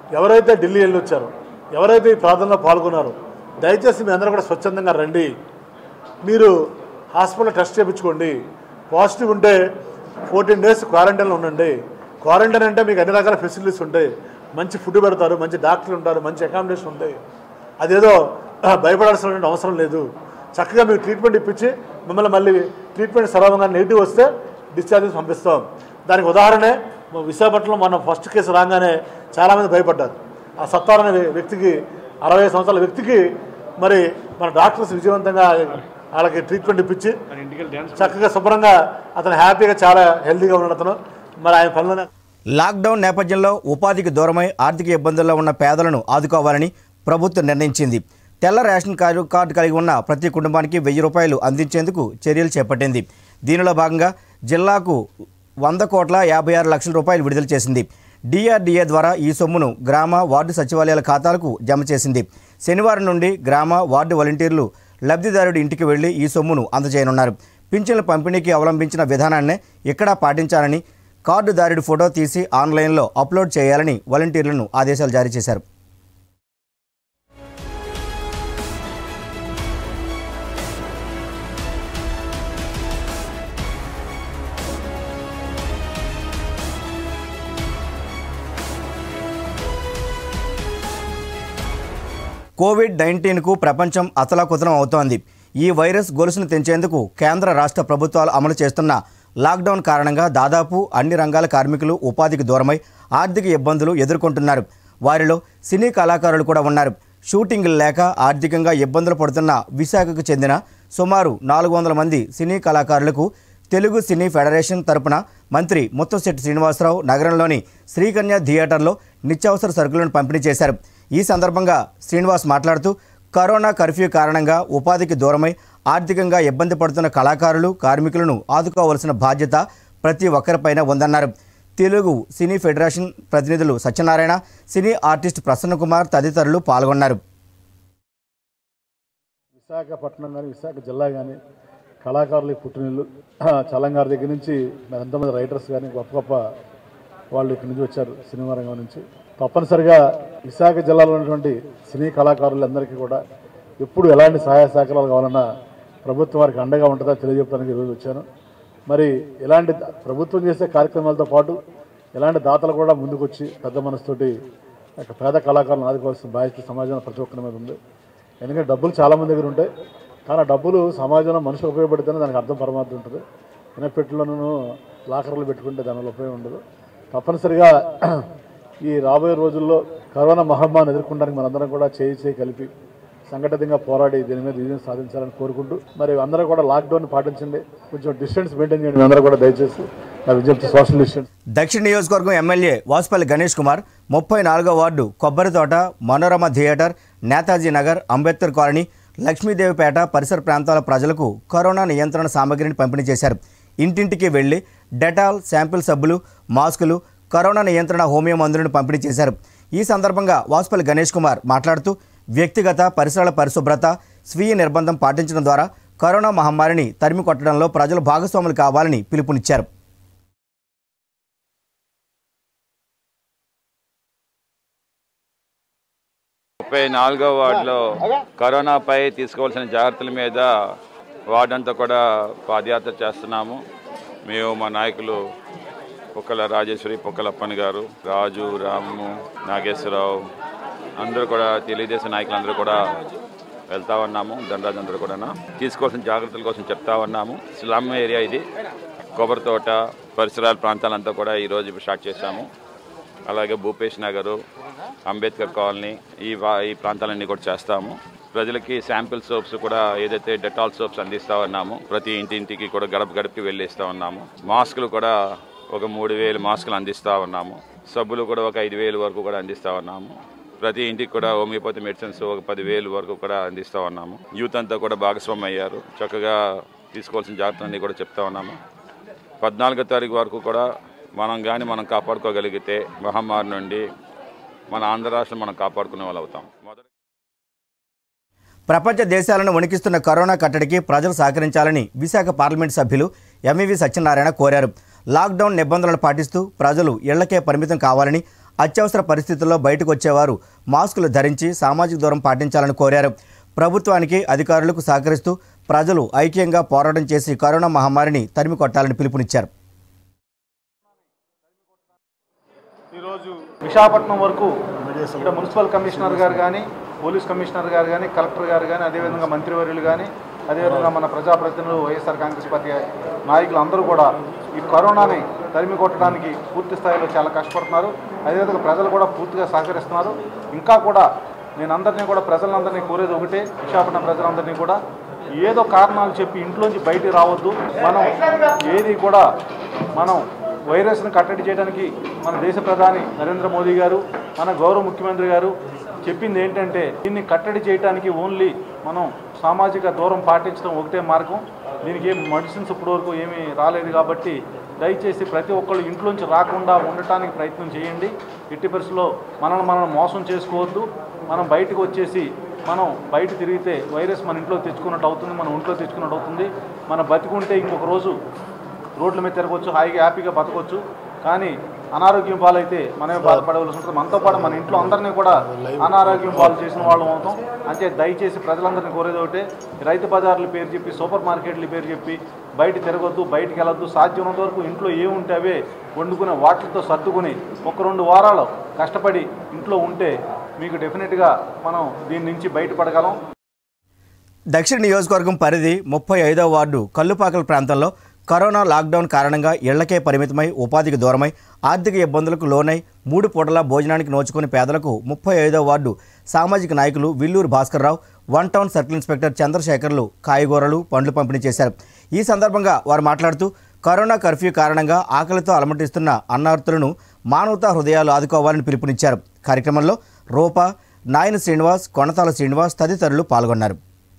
ఎవరైతే ఢిల్లీ వెళ్ళి వచ్చారో ఎవరైతే ఈ ప్రార్థనలో పాల్గొన్నారో దయచేసి మీ అందరూ కూడా స్వచ్ఛందంగా రండి మీరు హాస్పిటల్ టెస్ట్ చేయించుకోండి పాజిటివ్ ఉంటే ఫోర్టీన్ డేస్ క్వారంటైన్లో ఉండండి క్వారంటైన్ అంటే మీకు అన్ని రకాల ఫెసిలిటీస్ ఉంటాయి మంచి ఫుడ్ పెడతారు మంచి డాక్టర్లు ఉంటారు మంచి అకామిడేషన్ ఉంటాయి అదేదో ఆ, భయపడాల్సిన అవసరం లేదు చక్కగా మీకు ట్రీట్మెంట్ ఇప్పించి మిమ్మల్ని మళ్ళీ ట్రీట్మెంట్ సర్వంగా నెగిటివ్ వస్తే డిశ్చార్జ్ చేసి పంపిస్తాం దానికి ఉదాహరణే మా విశాఖపట్నంలో మన ఫస్ట్ కేసు రాగానే చాలామంది భయపడ్డారు ఆ సత్తార్ అనే వ్యక్తికి అరవై సంవత్సరాల వ్యక్తికి మరి మన డాక్టర్స్ విజయవంతంగా వాళ్ళకి ట్రీట్మెంట్ ఇప్పించి చక్కగా శుభ్రంగా అతను హ్యాపీగా చాలా హెల్తీగా ఉన్నాడు అతను మరి ఆయన పనులను లాక్డౌన్ నేపథ్యంలో ఉపాధికి దూరమై ఆర్థిక ఇబ్బందుల్లో ఉన్న పేదలను ఆదుకోవాలని ప్రభుత్వం నిర్ణయించింది తెల్ల రేషన్ కార్డు కార్డు కలిగి ఉన్న ప్రతి కుటుంబానికి వెయ్యి రూపాయలు అందించేందుకు చర్యలు చేపట్టింది దీనిలో భాగంగా జిల్లాకు వంద కోట్ల యాభై ఆరు లక్షల రూపాయలు విడుదల చేసింది డిఆర్డీఏ ద్వారా ఈ సొమ్మును గ్రామ వార్డు సచివాలయాల ఖాతాలకు జమ చేసింది శనివారం నుండి గ్రామ వార్డు వాలంటీర్లు లబ్ధిదారుడి ఇంటికి వెళ్లి ఈ సొమ్మును అందజేయనున్నారు పింఛన్ల పంపిణీకి అవలంబించిన విధానాన్నే ఇక్కడ పాటించాలని కార్డుదారుడి ఫోటో తీసి ఆన్లైన్లో అప్లోడ్ చేయాలని వాలంటీర్లను ఆదేశాలు జారీ చేశారు కోవిడ్ నైన్టీన్కు ప్రపంచం అతలాకుతలం అవుతోంది ఈ వైరస్ గొలుసును తెంచేందుకు కేంద్ర రాష్ట్ర ప్రభుత్వాలు అమలు చేస్తున్న లాక్డౌన్ కారణంగా దాదాపు అన్ని రంగాల కార్మికులు ఉపాధికి దూరమై ఆర్థిక ఇబ్బందులు ఎదుర్కొంటున్నారు వారిలో సినీ కళాకారులు కూడా ఉన్నారు షూటింగ్లు లేక ఆర్థికంగా ఇబ్బందులు పడుతున్న విశాఖకు చెందిన సుమారు నాలుగు వందల మంది సినీ కళాకారులకు తెలుగు సినీ ఫెడరేషన్ తరపున మంత్రి ముత్తంశెట్టి శ్రీనివాసరావు నగరంలోని శ్రీకన్య థియేటర్లో నిత్యావసర సరుకులను పంపిణీ చేశారు ఈ సందర్భంగా శ్రీనివాస్ మాట్లాడుతూ కరోనా కర్ఫ్యూ కారణంగా ఉపాధికి దూరమై ఆర్థికంగా ఇబ్బంది పడుతున్న కళాకారులు కార్మికులను ఆదుకోవాల్సిన బాధ్యత ప్రతి ఒక్కరిపైన ఉందన్నారు తెలుగు సినీ ఫెడరేషన్ ప్రతినిధులు సత్యనారాయణ సినీ ఆర్టిస్ట్ ప్రసన్నకుమార్ తదితరులు పాల్గొన్నారు విశాఖపట్నం కానీ విశాఖ జిల్లా కానీ కళాకారులకి పుట్టినిల్లు చలంగారి దగ్గర నుంచి మరి ఎంతమంది రైటర్స్ కానీ గొప్ప గొప్ప వాళ్ళు ఇక్కడి నుంచి వచ్చారు సినిమా రంగం నుంచి తప్పనిసరిగా విశాఖ జిల్లాలో ఉన్నటువంటి సినీ కళాకారులందరికీ కూడా ఎప్పుడు ఎలాంటి సహాయ సహకారాలు కావాలన్నా ప్రభుత్వం వారికి అండగా ఉంటుందా తెలియజెప్పడానికి ఈరోజు వచ్చాను మరి ఇలాంటి ద- ప్రభుత్వం చేసే కార్యక్రమాలతో పాటు ఇలాంటి దాతలు కూడా ముందుకొచ్చి పెద్ద మనసుతోటి ఒక పేద కళాకారులను ఆదుకోవాల్సిన బాధ్యత సమాజంలో ప్రతి ఒక్కరి మీద ఉంది ఎందుకంటే డబ్బులు చాలా మంది దగ్గర ఉంటాయి కానీ ఆ డబ్బులు సమాజంలో మనిషికి ఉపయోగపడితేనే దానికి అర్థం పరమార్థం ఉంటుంది ఇనపెట్టులను లాకర్లు పెట్టుకుంటే దానివల్ల ఉపయోగం ఉండదు తప్పనిసరిగా ఈ రాబోయే రోజుల్లో కరోనా మహమ్మారిని ఎదుర్కొనడానికి మనందరం కూడా చేయి చేయి కలిపి సంఘటితంగా పోరాడి దీని మీద విజయం సాధించాలని కోరుకుంటూ మరి అందరూ కూడా లాక్డౌన్ పాటించండి కొంచెం డిస్టెన్స్ మెయింటైన్ చేయండి అందరూ కూడా దయచేసి నా విజ్ఞప్తి సోషల్ డిస్టెన్స్ దక్షిణ నియోజకవర్గం ఎమ్మెల్యే వాసుపల్లి గణేష్ కుమార్ ముప్పై నాలుగో ward Kobbaritota Manorama theatre Netaji Nagar Ambedkar colony Lakshmidevipeta పరిసర ప్రాంతాల ప్రజలకు కరోనా నియంత్రణ సామగ్రిని పంపిణీ చేశారు ఇంటింటికి వెళ్లి డెటాల్ శాంపిల్ సబ్బులు మాస్కులు కరోనా నియంత్రణ హోమియో మందులను పంపిణీ చేశారు ఈ సందర్భంగా వాసుపల్లి గణేష్ కుమార్ మాట్లాడుతూ వ్యక్తిగత పరిసరాల పరిశుభ్రత స్వీయ నిర్బంధం పాటించడం ద్వారా కరోనా మహమ్మారిని తరిమి కొట్టడంలో ప్రజలు భాగస్వాములు కావాలని పిలుపునిచ్చారు ముప్పై నాలుగో వార్డులో కరోనాపై తీసుకోవాల్సిన జాగ్రత్తల మీద వార్డు అంతా కూడా పాదయాత్ర చేస్తున్నాము మేము మా నాయకులు పొక్కల రాజేశ్వరి పొక్కలప్పన్ గారు రాజు రాము నాగేశ్వరరావు అందరూ కూడా తెలుగుదేశం నాయకులు అందరూ కూడా వెళ్తా ఉన్నాము దండరాజు అందరూ కూడా తీసుకోవాల్సిన జాగ్రత్తల కోసం చెప్తా ఉన్నాము స్లమ్ ఏరియా ఇది కొబ్బరి తోట పరిసరాల ప్రాంతాలంతా కూడా ఈరోజు స్టార్ట్ చేశాము అలాగే భూపేష్ నగరు అంబేద్కర్ కాలనీ ఈ వా- ఈ ప్రాంతాలన్నీ కూడా చేస్తాము ప్రజలకి శాంపిల్ సోప్స్ కూడా ఏదైతే డెటాల్ సోప్స్ అందిస్తా ఉన్నాము ప్రతి ఇంటింటికి కూడా గడప గడపకి వెళ్ళి ఇస్తా ఉన్నాము మాస్కులు కూడా ఒక మూడు వేలు మాస్కులు అందిస్తా ఉన్నాము సబ్బులు కూడా ఒక ఐదు వేలు వరకు కూడా అందిస్తా ఉన్నాము ప్రతి ఇంటికి కూడా హోమియోపతి మెడిసిన్స్ ఒక పదివేలు వరకు కూడా అందిస్తా ఉన్నాము యూత్ అంతా కూడా భాగస్వామ్యం అయ్యారు చక్కగా తీసుకోవాల్సిన జాగ్రత్తలన్నీ కూడా చెప్తా ఉన్నాము పద్నాలుగో తారీఖు వరకు కూడా మనం కానీ మనం కాపాడుకోగలిగితే మహమ్మారి నుండి మన ఆంధ్ర రాష్ట్రం మనం కాపాడుకునే వాళ్ళు అవుతాం మొదటి ప్రపంచ దేశాలను వణికిస్తున్న కరోనా కట్టడికి ప్రజలు సహకరించాలని విశాఖ పార్లమెంట్ సభ్యులు ఎంవివి సత్యనారాయణ కోరారు లాక్డౌన్ నిబంధనలు పాటిస్తూ ప్రజలు ఇళ్లకే పరిమితం కావాలని అత్యవసర పరిస్థితుల్లో బయటకు వచ్చేవారు మాస్కులు ధరించి సామాజిక దూరం పాటించాలని కోరారు ప్రభుత్వానికి అధికారులకు సహకరిస్తూ ప్రజలు ఐక్యంగా పోరాటం చేసి కరోనా మహమ్మారిని తరిమి కొట్టాలని పిలుపునిచ్చారు ఈరోజు విశాఖపట్నం వరకు ఇక్కడ మున్సిపల్ కమిషనర్ గారు కానీ పోలీస్ కమిషనర్ గారు కానీ కలెక్టర్ గారు కానీ అదేవిధంగా మంత్రివర్యులు కానీ అదేవిధంగా మన ప్రజాప్రతినిధులు వైఎస్ఆర్ కాంగ్రెస్ పార్టీ నాయకులు అందరూ కూడా ఈ కరోనాని తరిమి కొట్టడానికి పూర్తి స్థాయిలో చాలా కష్టపడుతున్నారు అదేవిధంగా ప్రజలు కూడా పూర్తిగా సహకరిస్తున్నారు ఇంకా కూడా నేను అందరినీ కూడా ప్రజలందరినీ కోరేది ఒకటే విశాఖపట్నం ప్రజలందరినీ కూడా ఏదో కారణాలు చెప్పి ఇంట్లోంచి బయటికి రావద్దు మనం ఏది కూడా మనం వైరస్ను కట్టడి చేయడానికి మన దేశ ప్రధాని నరేంద్ర మోదీ గారు మన గౌరవ ముఖ్యమంత్రి గారు చెప్పింది ఏంటంటే దీన్ని కట్టడి చేయడానికి ఓన్లీ మనం సామాజిక దూరం పాటించడం ఒకటే మార్గం దీనికి ఏం మెడిసిన్స్ ఇప్పటివరకు ఏమీ రాలేదు కాబట్టి దయచేసి ప్రతి ఒక్కళ్ళు ఇంట్లోంచి రాకుండా ఉండటానికి ప్రయత్నం చేయండి ఎట్టి పరిస్థితుల్లో మనల్ని మనం మోసం చేసుకోవద్దు మనం బయటకు వచ్చేసి మనం బయట తిరిగితే వైరస్ మన ఇంట్లో తెచ్చుకున్నట్టు అవుతుంది మన ఒంట్లో తెచ్చుకున్నట్టు అవుతుంది మన బతికుంటే ఇంకొక రోజు రోడ్ల మీద తిరగవచ్చు హాయిగా హ్యాపీగా బతకొచ్చు కానీ అనారోగ్యం పాలైతే మనమే బాధపడవలసి ఉంటుంది మనతో పాటు మన ఇంట్లో అందరినీ కూడా అనారోగ్యం పాలు చేసిన వాళ్ళం అవుతాం అంటే దయచేసి ప్రజలందరినీ కోరేది ఒకటే రైతు బజార్ల పేరు చెప్పి సూపర్ మార్కెట్ల పేరు చెప్పి బయట తిరగొద్దు బయటికి వెళ్ళొద్దు సాధ్యమైనంత వరకు ఇంట్లో ఏముంటే అవే వండుకునే వాటితో సర్దుకుని ఒక రెండు వారాలు కష్టపడి ఇంట్లో ఉంటే మీకు డెఫినెట్గా మనం దీని నుంచి బయటపడగలం దక్షిణ నియోజకవర్గం పరిధి ముప్పై ఐదవ వార్డు కల్లుపాకల ప్రాంతంలో కరోనా లాక్డౌన్ కారణంగా ఇళ్లకే పరిమితమై ఉపాధికి దూరమై ఆర్థిక ఇబ్బందులకు లోనై మూడు పూటల భోజనానికి నోచుకుని పేదలకు ముప్పై ఐదవ వార్డు సామాజిక నాయకులు Villuru Bhaskarrao one town circle inspector చంద్రశేఖర్లు కాయగూరలు పండ్లు పంపిణీ చేశారు ఈ సందర్భంగా వారు మాట్లాడుతూ కరోనా కర్ఫ్యూ కారణంగా ఆకలితో అలమటిస్తున్న అన్నార్థులను మానవతా హృదయాలు ఆదుకోవాలని పిలుపునిచ్చారు కార్యక్రమంలో రూప నాయన శ్రీనివాస్ కొనతాల శ్రీనివాస్ తదితరులు పాల్గొన్నారు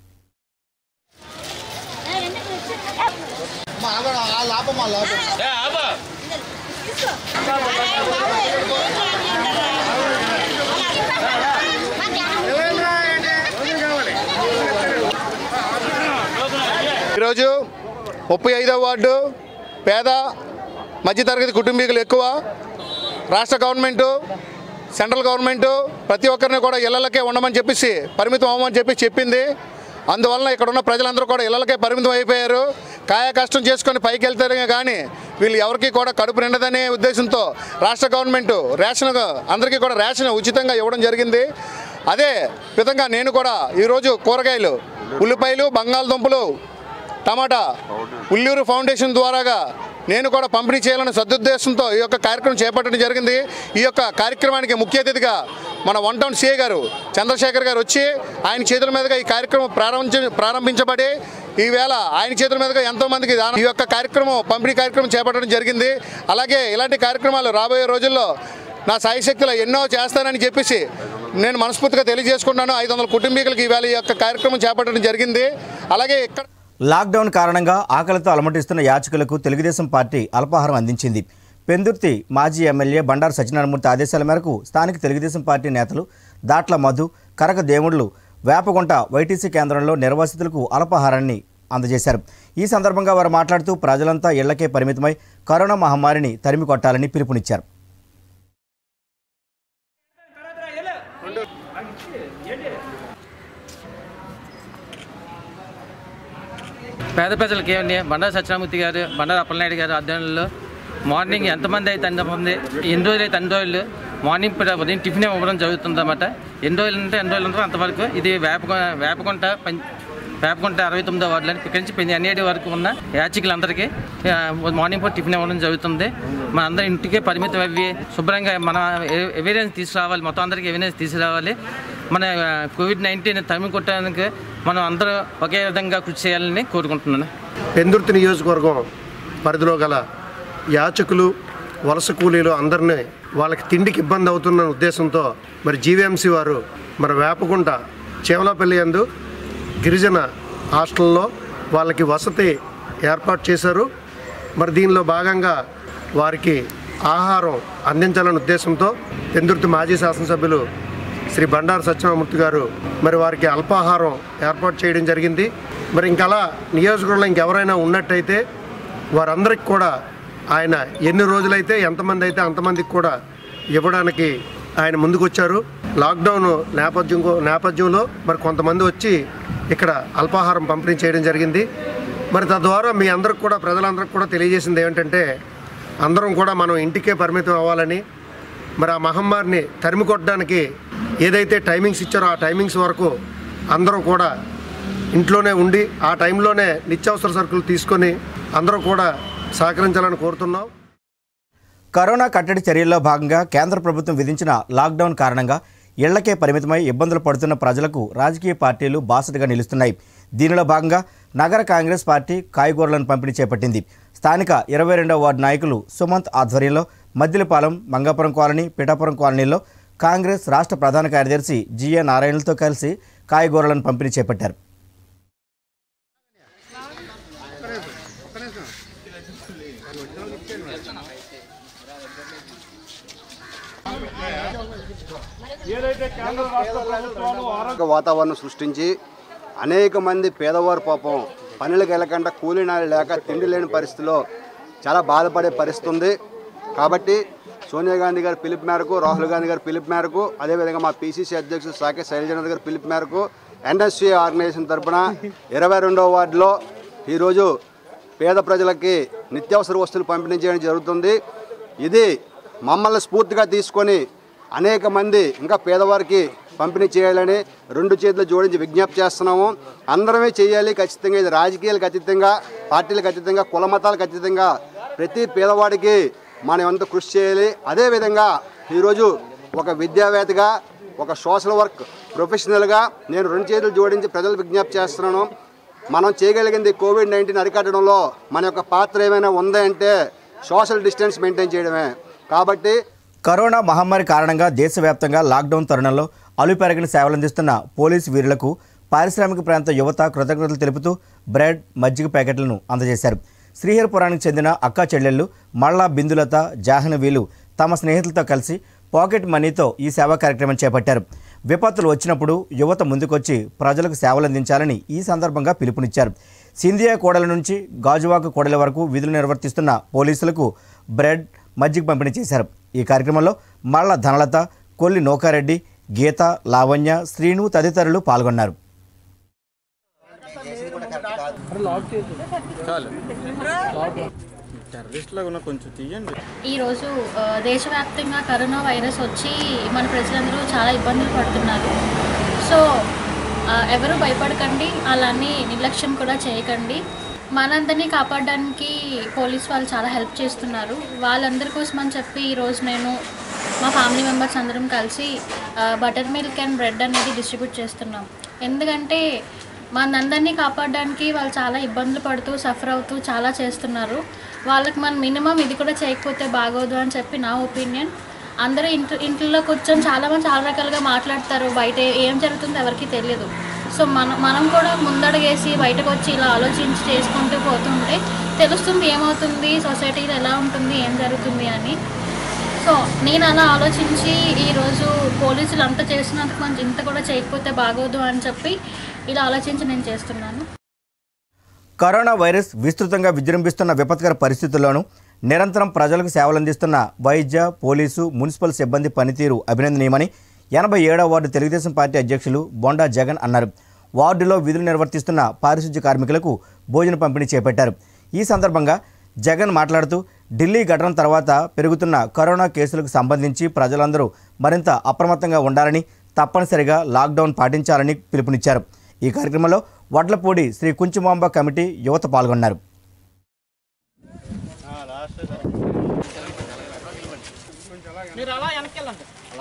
ఈరోజు ముప్పై ఐదవ వార్డు పేద మధ్యతరగతి కుటుంబీకులు ఎక్కువ రాష్ట్ర గవర్నమెంటు సెంట్రల్ గవర్నమెంటు ప్రతి ఒక్కరిని కూడా ఇళ్లకే ఉండమని చెప్పేసి పరిమితం అవ్వమని చెప్పి చెప్పింది అందువలన ఇక్కడ ఉన్న ప్రజలందరూ కూడా ఇళ్లకే పరిమితం అయిపోయారు కాయ కష్టం చేసుకొని పైకి వెళ్తారే కానీ వీళ్ళు ఎవరికి కూడా కడుపు నిండదనే ఉద్దేశంతో రాష్ట్ర గవర్నమెంట్ రేషన్ అందరికీ కూడా రేషన్ ఉచితంగా ఇవ్వడం జరిగింది అదే విధంగా నేను కూడా ఈరోజు కూరగాయలు ఉల్లిపాయలు బంగాళదుంపలు టమాటా ఉల్లూరు ఫౌండేషన్ ద్వారాగా నేను కూడా పంపిణీ చేయాలనే సదుద్దేశంతో ఈ యొక్క కార్యక్రమం చేపట్టడం జరిగింది ఈ యొక్క కార్యక్రమానికి ముఖ్య అతిథిగా మన వన్ టౌన్ సిఏ గారు చంద్రశేఖర్ గారు వచ్చి ఆయన చేతుల మీదుగా ఈ కార్యక్రమం ప్రారంభించ ప్రారంభించబడి ఈవేళ ఆయన చేతుల మీదుగా ఎంతోమందికి దానం- ఈ యొక్క కార్యక్రమం పంపిణీ కార్యక్రమం చేపట్టడం జరిగింది అలాగే ఇలాంటి కార్యక్రమాలు రాబోయే రోజుల్లో నా సాయశక్తులు ఎన్నో చేస్తానని చెప్పేసి నేను మనస్ఫూర్తిగా తెలియజేసుకున్నాను ఐదు వందల కుటుంబీకులకి ఈవేళ ఈ యొక్క కార్యక్రమం చేపట్టడం జరిగింది అలాగే ఇక్కడ లాక్డౌన్ కారణంగా ఆకలితో అలమటిస్తున్న యాచకులకు తెలుగుదేశం పార్టీ అల్పాహారం అందించింది పెందుర్తి మాజీ ఎమ్మెల్యే బండారు సత్యనారాయణమూర్తి ఆదేశాల మేరకు స్థానిక తెలుగుదేశం పార్టీ నేతలు దాట్ల మధు కరక దేవుళ్లు వేపగుంట వైటీసీ కేంద్రంలో నిర్వాసితులకు అల్పాహారాన్ని అందజేశారు ఈ సందర్భంగా వారు మాట్లాడుతూ ప్రజలంతా ఇళ్లకే పరిమితమై కరోనా మహమ్మారిని తరిమి కొట్టాలని పిలుపునిచ్చారు పేద ప్రజలకి ఏమండి బండారు సత్యనామూర్తి గారు బండారు అప్పలనాయుడు గారు ఆధ్వర్యంలో మార్నింగ్ ఎంతమంది అయితే అంతమంది ఎన్ని రోజులు అయితే అన్ని రోజులు మార్నింగ్ పూట ఉదయం టిఫిన్ ఇవ్వడం జరుగుతుంది అన్నమాట ఎన్ని రోజులు అంటే ఎన్ని రోజులు ఉంటారో అంతవరకు ఇది వేప వేపకుంట పం వేపకుంట అరవై తొమ్మిదో వార్డులో ఇక్కడి నుంచి పెంచి అన్నేటి వరకు ఉన్న యాచికులందరికీ ఆ, మార్నింగ్ పూట టిఫిన్ ఇవ్వడం జరుగుతుంది మన అందరి ఇంటికే పరిమితం అవ్వి శుభ్రంగా మన ఎ- ఎవిడెన్స్ తీసుకురావాలి మొత్తం అందరికీ ఎవిడెన్స్ తీసుకురావాలి మన ఆ, కోవిడ్ నైన్టీన్ తరిమి కొట్టడానికి మనం అందరూ ఒకే విధంగా కృషి చేయాలని కోరుకుంటున్నాను పెందుర్తి నియోజకవర్గం పరిధిలో గల యాచకులు వలస కూలీలు అందరినీ వాళ్ళకి తిండికి ఇబ్బంది అవుతున్న ఉద్దేశంతో మరి జీవీఎంసీ వారు మన వేపగుంట చేవలాపల్లి అందు గిరిజన హాస్టల్లో వాళ్ళకి వసతి ఏర్పాటు చేశారు మరి దీనిలో భాగంగా వారికి ఆహారం అందించాలనే ఉద్దేశంతో పెందుర్తి మాజీ శాసనసభ్యులు శ్రీ బండారు సత్యనామూర్తి గారు మరి వారికి అల్పాహారం ఏర్పాటు చేయడం జరిగింది మరి ఇంకలా నియోజకవర్గంలో ఇంకెవరైనా ఉన్నట్టయితే వారందరికి కూడా ఆయన ఎన్ని రోజులైతే ఎంతమంది అయితే అంతమందికి కూడా ఇవ్వడానికి ఆయన ముందుకొచ్చారు లాక్డౌన్ నేపథ్యం నేపథ్యంలో మరి కొంతమంది వచ్చి ఇక్కడ అల్పాహారం పంపిణీ చేయడం జరిగింది మరి తద్వారా మీ అందరికి కూడా ప్రజలందరికీ కూడా తెలియజేసింది ఏమిటంటే అందరం కూడా మనం ఇంటికే పరిమితం అవ్వాలని మరి ఆ మహమ్మారిని తరిమి కొట్టడానికి ఏదైతే టైమింగ్స్ ఇచ్చారో ఆ టైమింగ్స్ వరకు అందరూ కూడా ఇంట్లోనే ఉండి ఆ టైంలోనే నిత్యావసర సరుకులు తీసుకొని అందరూ కూడా సహకరించాలని కోరుతున్నాం కరోనా కట్టడి చర్యల్లో భాగంగా కేంద్ర ప్రభుత్వం విధించిన లాక్డౌన్ కారణంగా ఇళ్లకే పరిమితమై ఇబ్బందులు పడుతున్న ప్రజలకు రాజకీయ పార్టీలు బాసటగా నిలుస్తున్నాయి దీనిలో భాగంగా నగర కాంగ్రెస్ పార్టీ కాయగూరలను పంపిణీ చేపట్టింది స్థానిక ఇరవై రెండవ వార్డు నాయకులు సుమంత్ ఆధ్వర్యంలో మద్దిలపాలెం మంగాపురం కాలనీ పిఠాపురం కాలనీలో కాంగ్రెస్ రాష్ట్ర ప్రధాన కార్యదర్శి జిఏ నారాయణలతో కలిసి కాయగూరలను పంపిణీ చేపట్టారు ఏదైతే కేంద్ర రాష్ట్ర ప్రభుత్వాలు ఆరోగ్య ఒక వాతావరణం సృష్టించి అనేక మంది పేదవారు పాపం పనులకు వెళ్ళకుండా కూలీనాలు లేక తిండి లేని పరిస్థితిలో చాలా బాధపడే పరిస్థితి ఉంది కాబట్టి సోనియా గాంధీ గారి పిలుపు మేరకు రాహుల్ గాంధీ గారి పిలుపు మేరకు అదేవిధంగా మా పీసీసీ అధ్యక్షుడు సాకే శైలజనాథ్ గారి పిలుపు మేరకు ఎన్ఎస్సీ ఆర్గనైజేషన్ తరపున ఇరవై రెండవ వార్డులో ఈరోజు పేద ప్రజలకి నిత్యావసర వస్తువులు పంపిణీ చేయడం జరుగుతుంది ఇది మమ్మల్ని స్ఫూర్తిగా తీసుకొని అనేక మంది ఇంకా పేదవారికి పంపిణీ చేయాలని రెండు చేతులు జోడించి విజ్ఞప్తి చేస్తున్నాము అందరమే చేయాలి ఖచ్చితంగా ఇది రాజకీయాలకు అతీతంగా పార్టీలకు అతీతంగా కుల మతాలకు అతీతంగా ప్రతి పేదవాడికి మనం ఎంత కృషి చేయాలి అదేవిధంగా ఈరోజు ఒక విద్యావేత్తగా ఒక సోషల్ వర్క్ ప్రొఫెషనల్గా నేను రెండు చేతులు జోడించి ప్రజలు విజ్ఞప్తి చేస్తున్నాను మనం చేయగలిగింది కోవిడ్ నైన్టీన్ అరికట్టడంలో మన యొక్క పాత్ర ఏమైనా ఉందా అంటే సోషల్ డిస్టెన్స్ మెయింటైన్ చేయడమే కాబట్టి కరోనా మహమ్మారి కారణంగా దేశవ్యాప్తంగా లాక్డౌన్ తరుణంలో అలుపెరగిన సేవలందిస్తున్న పోలీసు వీరులకు పారిశ్రామిక ప్రాంత యువత కృతజ్ఞతలు తెలుపుతూ బ్రెడ్ మజ్జిగ ప్యాకెట్లను అందజేశారు శ్రీహరిపురానికి చెందిన అక్కా చెల్లెళ్ళు మళ్ళా బిందులత జాహ్నవీలు తమ స్నేహితులతో కలిసి పాకెట్ మనీతో ఈ సేవా కార్యక్రమం చేపట్టారు విపత్తులు వచ్చినప్పుడు యువత ముందుకొచ్చి ప్రజలకు సేవలందించాలని ఈ సందర్భంగా పిలుపునిచ్చారు సింధియా కోడల నుంచి గాజువాక కోడల వరకు విధులు నిర్వర్తిస్తున్న పోలీసులకు బ్రెడ్ మజ్జిగ పంపిణీ చేశారు ఈ కార్యక్రమంలో మల్ల ధనలత కొల్లి నోకారెడ్డి గీత లావణ్య శ్రీను తదితరులు పాల్గొన్నారు టెర్రరిస్ట్లాగా ఉన్న కొంచెం తీయండి ఈరోజు ఆ, దేశవ్యాప్తంగా కరోనా వైరస్ వచ్చి మన ప్రజలందరూ చాలా ఇబ్బందులు పడుతున్నారు సో ఆ, ఎవరు భయపడకండి అలానే నిర్లక్ష్యం కూడా చేయకండి మనందరినీ కాపాడడానికి పోలీస్ వాళ్ళు చాలా హెల్ప్ చేస్తున్నారు వాళ్ళందరి కోసం అని చెప్పి ఈరోజు నేను మా ఫ్యామిలీ మెంబర్స్ అందరం కలిసి బటర్ మిల్క్ అండ్ బ్రెడ్ అనేది డిస్ట్రిబ్యూట్ చేస్తున్నాం ఎందుకంటే మనందరినీ కాపాడడానికి వాళ్ళు చాలా ఇబ్బందులు పడుతూ సఫర్ అవుతూ చాలా చేస్తున్నారు వాళ్ళకి మనం మినిమం ఇది కూడా చేయకపోతే బాగోదు అని చెప్పి నా ఒపీనియన్ అందరూ ఇంటి ఇంట్లో కూర్చొని చాలామంది చాలా రకాలుగా మాట్లాడతారు బయట ఏం జరుగుతుందో ఎవరికి తెలియదు సో మనం మనం కూడా ముందడుగేసి బయటకు వచ్చి ఇలా ఆలోచించి చేసుకుంటూ పోతుంటే తెలుస్తుంది ఏమవుతుంది సొసైటీలో ఎలా ఉంటుంది ఏం జరుగుతుంది అని సో నేను అలా ఆలోచించి ఈరోజు పోలీసులు అంత చేసినందుకు కొంచెం ఇంత కూడా చేయకపోతే బాగోదు అని చెప్పి ఇలా ఆలోచించి నేను చేస్తున్నాను కరోనా వైరస్ విస్తృతంగా విజృంభిస్తున్న విపత్కర పరిస్థితుల్లోనూ నిరంతరం ప్రజలకు సేవలందిస్తున్న వైద్య పోలీసు మున్సిపల్ సిబ్బంది పనితీరు అభినందనీయమని ఎనభై ఏడవ వార్డు తెలుగుదేశం పార్టీ అధ్యక్షులు బొండా జగన్ అన్నారు వార్డులో విధులు నిర్వర్తిస్తున్న పారిశుధ్య కార్మికులకు భోజన పంపిణీ చేపట్టారు ఈ సందర్భంగా జగన్ మాట్లాడుతూ ఢిల్లీ ఘటన తర్వాత పెరుగుతున్న కరోనా కేసులకు సంబంధించి ప్రజలందరూ మరింత అప్రమత్తంగా ఉండాలని తప్పనిసరిగా లాక్డౌన్ పాటించాలని పిలుపునిచ్చారు ఈ కార్యక్రమంలో వడ్లపూడి శ్రీ కుంచుమాంబ కమిటీ యువత పాల్గొన్నారు మీరు అలా వెనక్కి వెళ్ళండి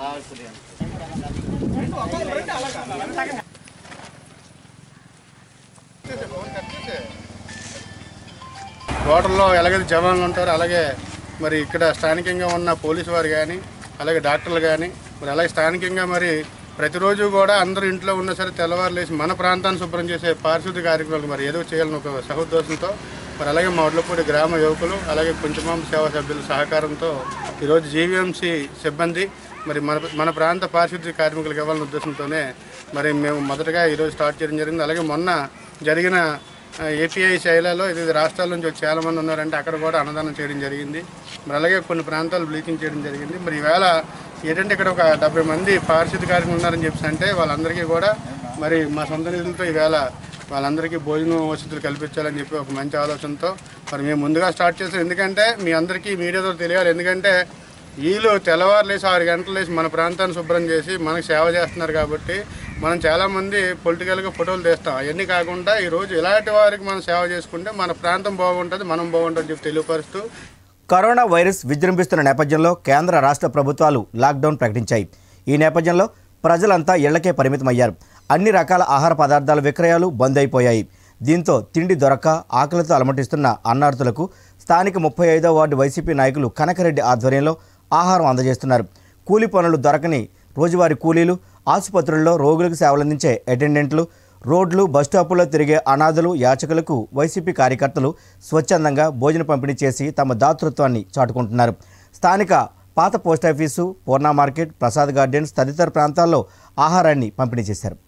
హోటల్లో ఎలాగైతే జవాన్లు ఉంటారో అలాగే మరి ఇక్కడ స్థానికంగా ఉన్న పోలీసు వారు కానీ అలాగే డాక్టర్లు కానీ మరి అలాగే స్థానికంగా మరి ప్రతిరోజు కూడా అందరూ ఇంట్లో ఉన్నా సరే తెల్లవారు లేచి మన ప్రాంతాన్ని శుభ్రం చేసే పారిశుద్ధ్య కార్యక్రమాలు మరి ఏదో చేయాలని ఒక సహోద్దేశంతో మరి అలాగే మా వడ్లపూడి గ్రామ యువకులు అలాగే కొంచెమాంబ సేవా సభ్యుల సహకారంతో ఈరోజు జీవీఎంసీ సిబ్బంది మరి మన మన ప్రాంత పారిశుద్ధ్య కార్మికులకు ఇవ్వాలనే ఉద్దేశంతోనే మరి మేము మొదటగా ఈరోజు స్టార్ట్ చేయడం జరిగింది అలాగే మొన్న జరిగిన ఏపీఐ శైలాలో ఇది రాష్ట్రాల నుంచి వచ్చి చాలా మంది ఉన్నారంటే అక్కడ కూడా అన్నదానం చేయడం జరిగింది మరి అలాగే కొన్ని ప్రాంతాలు బ్లీచింగ్ చేయడం జరిగింది మరి ఈవేళ ఏంటంటే ఇక్కడ ఒక డెబ్బై మంది పారిశుద్ధ కార్మికులు ఉన్నారని చెప్పి అంటే వాళ్ళందరికీ కూడా మరి మా సొంత నిధులతో ఈవేళ వాళ్ళందరికీ భోజనం వసతులు కల్పించాలని చెప్పి ఒక మంచి ఆలోచనతో మరి మేము ముందుగా స్టార్ట్ చేసాం ఎందుకంటే మీ అందరికీ మీడియా ద్వారా తెలియాలి ఎందుకంటే వీళ్ళు తెల్లవారు లేసి ఆరు గంటలు లేసి మన ప్రాంతాన్ని శుభ్రం చేసి మనకు సేవ చేస్తున్నారు కాబట్టి మనం చాలామంది పొలిటికల్గా ఫోటోలు తీస్తాం అవన్నీ కాకుండా ఈరోజు ఇలాంటి వారికి మనం సేవ చేసుకుంటే మన ప్రాంతం బాగుంటుంది మనం బాగుంటుంది చెప్పి తెలియపరుస్తూ కరోనా వైరస్ విజృంభిస్తున్న నేపథ్యంలో కేంద్ర రాష్ట్ర ప్రభుత్వాలు లాక్డౌన్ ప్రకటించాయి ఈ నేపథ్యంలో ప్రజలంతా ఇళ్లకే పరిమితమయ్యారు అన్ని రకాల ఆహార పదార్థాల విక్రయాలు బంద్ అయిపోయాయి దీంతో తిండి దొరక్క ఆకలితో అలమటిస్తున్న అన్నార్థులకు స్థానిక ముప్పై ఐదో వార్డు వైసీపీ నాయకులు కనకరెడ్డి ఆధ్వర్యంలో ఆహారం అందజేస్తున్నారు కూలి పనులు దొరకని రోజువారీ కూలీలు ఆసుపత్రుల్లో రోగులకు సేవలందించే అటెండెంట్లు రోడ్లు బస్టాపుల్లో తిరిగే అనాథలు యాచకులకు వైసీపీ కార్యకర్తలు స్వచ్ఛందంగా భోజన పంపిణీ చేసి తమ దాతృత్వాన్ని చాటుకుంటున్నారు స్థానిక పాత post office Purna market Prasad gardens తదితర ప్రాంతాల్లో ఆహారాన్ని పంపిణీ చేశారు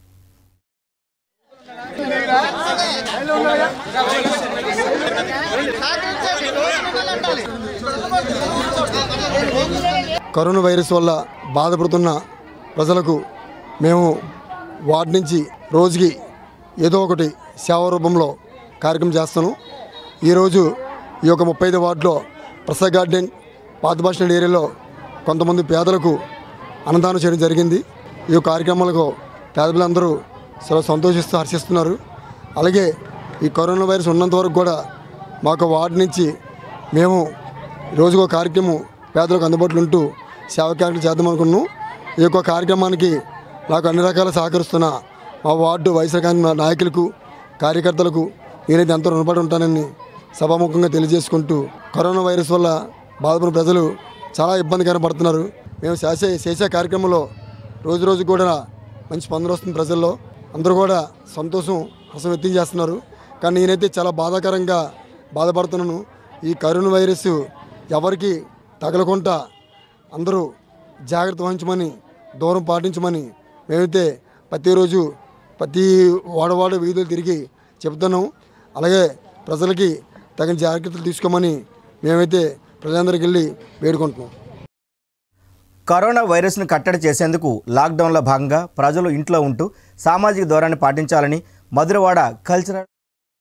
కరోనా వైరస్ వల్ల బాధపడుతున్న ప్రజలకు మేము వార్డు నుంచి రోజుకి ఏదో ఒకటి సేవ రూపంలో కార్యక్రమం చేస్తాను ఈరోజు ఈ యొక్క ముప్పై ఐదు వార్డులో ప్రసాద్ గార్డెన్ పాత బస్ స్టాండ్ ఏరియాలో కొంతమంది పేదలకు అన్నదానం చేయడం జరిగింది ఈ యొక్క కార్యక్రమాలకు పేదలందరూ చాలా సంతోషిస్తూ హర్షిస్తున్నారు అలాగే ఈ కరోనా వైరస్ ఉన్నంత వరకు కూడా మాకు వార్డు నుంచి మేము రోజుకో కార్యక్రమం పేదలకు అందుబాటులో ఉంటూ సేవ కార్యక్రమం చేద్దాం అనుకున్నాం ఈ యొక్క కార్యక్రమానికి నాకు అన్ని రకాల సహకరిస్తున్న మా వార్డు వైఎస్ఆర్ కాంగ్రెస్ నాయకులకు కార్యకర్తలకు నేనైతే ఎంతో రుణపడి ఉంటానని సభాముఖంగా తెలియజేసుకుంటూ కరోనా వైరస్ వల్ల బాధపడిన ప్రజలు చాలా ఇబ్బందికరం పడుతున్నారు మేము చేసే చేసే కార్యక్రమంలో రోజు రోజు కూడా మంచి స్పందన వస్తుంది ప్రజల్లో అందరూ కూడా సంతోషం హసం వ్యక్తం చేస్తున్నారు కానీ నేనైతే చాలా బాధాకరంగా బాధపడుతున్నాను ఈ కరోనా వైరస్ ఎవరికి తగలకుండా అందరూ జాగ్రత్త వహించమని దూరం పాటించమని మేమైతే ప్రతిరోజు ప్రతి వాడవాడ వీధులు తిరిగి చెప్తున్నాం అలాగే ప్రజలకి తగిన జాగ్రత్తలు తీసుకోమని మేమైతే ప్రజలందరికీ వెళ్ళి వేడుకుంటున్నాం కరోనా వైరస్ను కట్టడి చేసేందుకు లాక్డౌన్లో భాగంగా ప్రజలు ఇంట్లో ఉంటూ సామాజిక దూరాన్ని పాటించాలని మధురవాడ కల్చరల్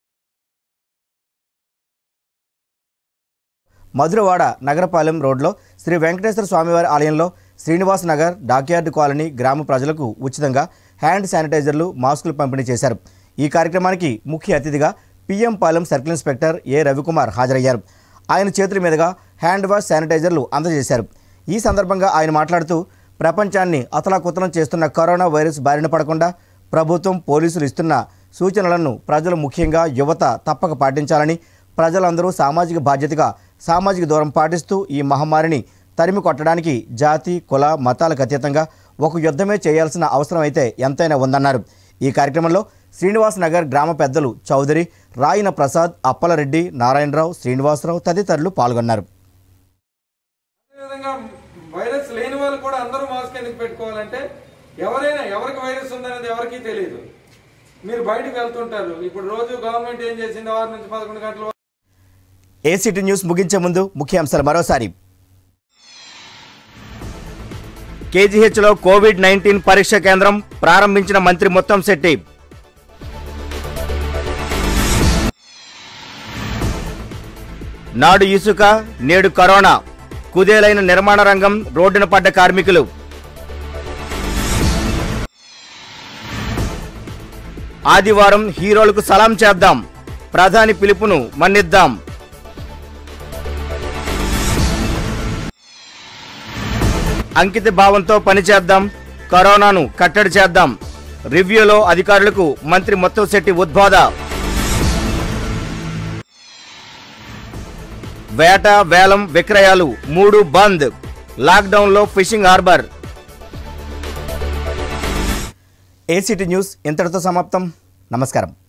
మధురవాడ నగరపాలెం రోడ్లో శ్రీ వెంకటేశ్వర స్వామివారి ఆలయంలో శ్రీనివాస్ నగర్ డాక్యార్డ్ కాలనీ గ్రామ ప్రజలకు ఉచితంగా హ్యాండ్ శానిటైజర్లు మాస్కులు పంపిణీ చేశారు ఈ కార్యక్రమానికి ముఖ్య అతిథిగా PM Palem circle inspector A Ravikumar హాజరయ్యారు ఆయన చేతుల మీదుగా హ్యాండ్ వాష్ శానిటైజర్లు అందజేశారు ఈ సందర్భంగా ఆయన మాట్లాడుతూ ప్రపంచాన్ని అతలాకుతలం చేస్తున్న కరోనా వైరస్ బారిన పడకుండా ప్రభుత్వం పోలీసులు ఇస్తున్న సూచనలను ప్రజలు ముఖ్యంగా యువత తప్పక పాటించాలని ప్రజలందరూ సామాజిక బాధ్యతగా సామాజిక దూరం పాటిస్తూ ఈ మహమ్మారిని తరిమి కొట్టడానికి జాతి కుల మతాలకు అతీతంగా ఒక యుద్ధమే చేయాల్సిన అవసరం అయితే ఎంతైనా ఉందన్నారు ఈ కార్యక్రమంలో శ్రీనివాస్ నగర్ గ్రామ పెద్దలు చౌదరి రాయన ప్రసాద్ అప్పలరెడ్డి నారాయణరావు శ్రీనివాసరావు తదితరులు పాల్గొన్నారు అదేవిధంగా వైరస్ లేని వాళ్ళు కూడా అందరూ మాస్క్ ఎందుకు పెట్టుకోవాలంటే ఎవరైనా ఎవరికి వైరస్ ఉందనేది ఎవరికీ తెలియదు మీరు బయటకు వెళ్తుంటారు ఇప్పుడు రోజు గవర్నమెంట్ ఏం చేసింది ఆరు నుంచి పదకొండు గంటల వరకు ఏసీటీ న్యూస్ ముగించే ముందు ముఖ్యాంశాలు మరోసారి కేజీహెచ్లో కోవిడ్ నైన్టీన్ పరీక్ష కేంద్రం ప్రారంభించిన మంత్రి మొత్తం శెట్టి నాడు ఇసుక నేడు కరోనా కుదేలైన నిర్మాణ రంగం రోడ్డున పడ్డ కార్మికులు ఆదివారం హీరోలకు సలాం చేద్దాం ప్రధాని పిలుపును మన్నిద్దాం అంకిత భావంతో పనిచేద్దాం కరోనాను కట్టడి చేద్దాం రివ్యూలో అధికారులకు మంత్రి ముత్తంశెట్టి ఉద్బోధ వేట వేలం విక్రయాలు మూడు బంద్ లాక్డౌన్లో ఫిషింగ్ హార్బర్ ఏసీటీ న్యూస్ ఇంతటితో సమాప్తం నమస్కారం